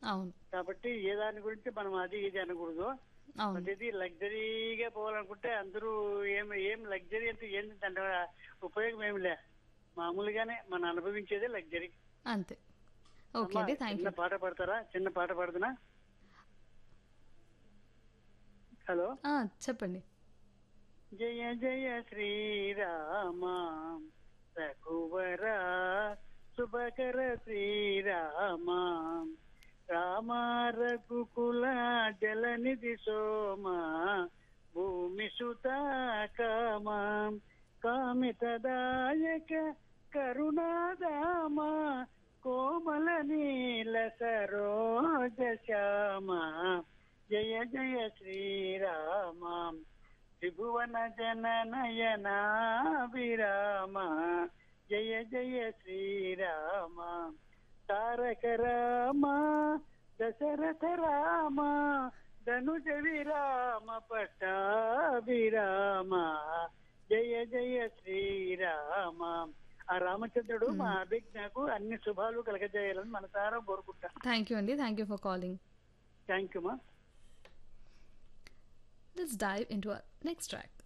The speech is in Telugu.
అవును కాబట్టి ఏ దాని గురించి మనం అది ఇది అనకూడదు అవును ప్రతిదీ లగ్జరీగా పోవాలనుకుంటే అందరూ ఏం ఏం లగ్జరీ అంటే ఏంది దాని ఉపయోగం ఏమి లే మామూలుగానే మనం అనుభవించేదే లగ్జరీ అంతే ఓకే అండి థ్యాంక్ చిన్న యూ పాట పాడతారా చిన్న పాట పాడుతున్నా హలో చెప్పండి జయ జయ శ్రీరామ రఘువర శుభకర శ్రీరామ రామ రఘుకుల జలనిధి సోమ భూమి సుత కామ కామితదాయక కరుణాదామ కోమల నీల సరోజ శ్యామ జయ జయ శ్రీరామ త్రిభువన జన నయనా విరామ జయ జయ శ్రీరామ తారక రామ దశరథ రామ ధనుజ విరామ పట్టాభిరామ జయ జయ శ్రీరామ ఆ రామచంద్రుడు మా అభిజ్ఞకు అన్ని శుభాలు కలగజేయాలని మనసారా కోరుకుంటా థ్యాంక్ యూ అండి thank you for calling thank you మా Let's dive into our next track.